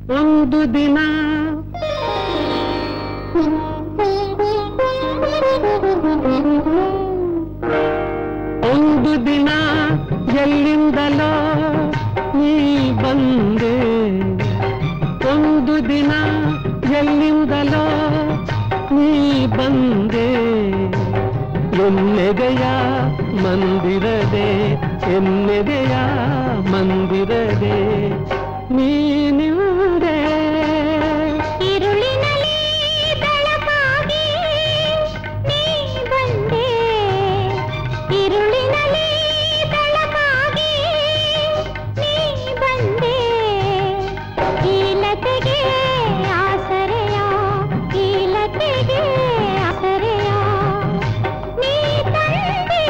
ಒಂದು ದಿನ ಒಂದು ದಿನ ಎಲ್ಲಿಂದಲೋ ನೀ ಬಂದೆ ಒಂದು ದಿನ ಎಲ್ಲಿಂದಲೋ ನೀ ಬಂದೆ ಎನ್ನೆದೆಯ ಮಂದಿರದೆ ಎನ್ನೆದೆಯ ಮಂದಿರದೆ ನೀನಿಂದೆ ഇരുളിനലേ ಬೆಳಕಾಗಿ ನೀ ಬಂದೆ ഇരുളിನಲೇ ಬೆಳಕಾಗಿ ನೀ ಬಂದೆ ಕೀಲತೆಗೆ ಆಸರೆಯ ಕೀಲತೆಗೆ ಆಸರೆಯ ನೀ ತಂದೆ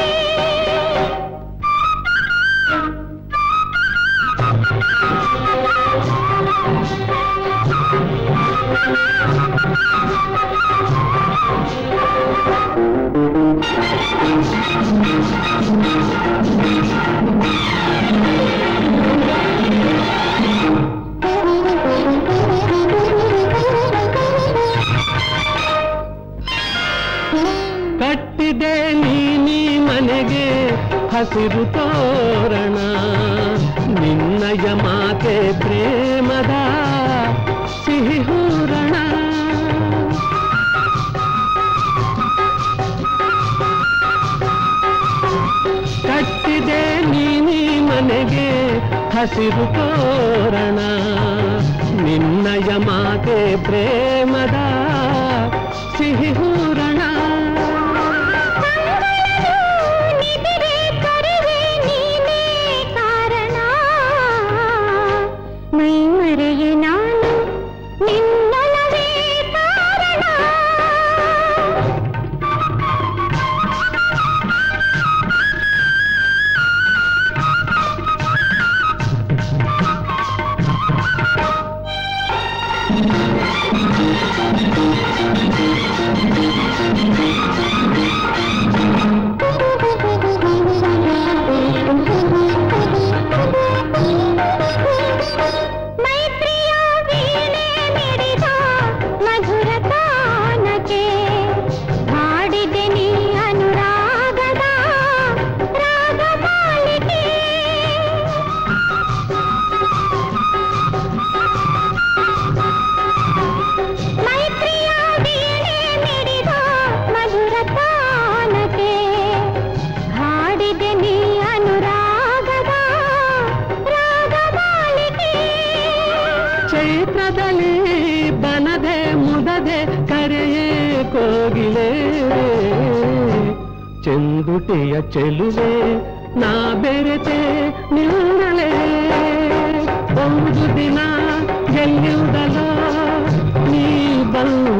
ಕಟ್ಟಿದೆ ನೀನಿ ಮನೆಗೆ ಹಸಿರು ತೋರಣ ನಿನ್ನಯ ಮಾತೆ ಪ್ರೇಮದ ಸಿಹಿ ಹೂರಣ ಕಟ್ಟಿದೆ ನೀನಿ ಮನೆಗೆ ಹಸಿರು ತೋರಣ ನಿನ್ನಯ ಮಾತೆ ಪ್ರೇಮದ ಸಿಹಿ ಹೂರಣ ನಿದಿರೆ ಕರೆವೆ ನೀನೇ ಕಾರಣ ಮೈ ಮರೆಯೆ ನಾನು ನಿನ್ನೊಲವೇ ಕಾರಣ ಮೈತ್ರಿಯ ವೀಣೆ ಮಿಡಿದ ಮಧುರ ತಾನಕ್ಕೆ ಹಾಡಿದೆ ನೀ ಅನುರಾಗದ ರಾಗಮಾಲಿಕೆ ಮೈತ್ರಿಯ ವೀಣೆ ಮಿಡಿದ ಮಧುರ ತಾನಕ್ಕೆ ಹಾಡಿದೆ ನೀ ಅನುರಾಗದ ರಾಗಮಾಲಿಕೆ ಚೈತ್ರದಲ್ಲಿ ಬನದೆ ಮುದದೆ ಕರೆಯೇ ಕೋಗಿಲೆ ಚೆಂದುಟಿಯ ಚೆಲುವೆ ನಾ ಬೆರೆತೆ ನಿಲ್ಲಲೆ ಒಂದು ದಿನ ಎಲ್ಲಿಂದಲೋ ನೀ ಬಂದ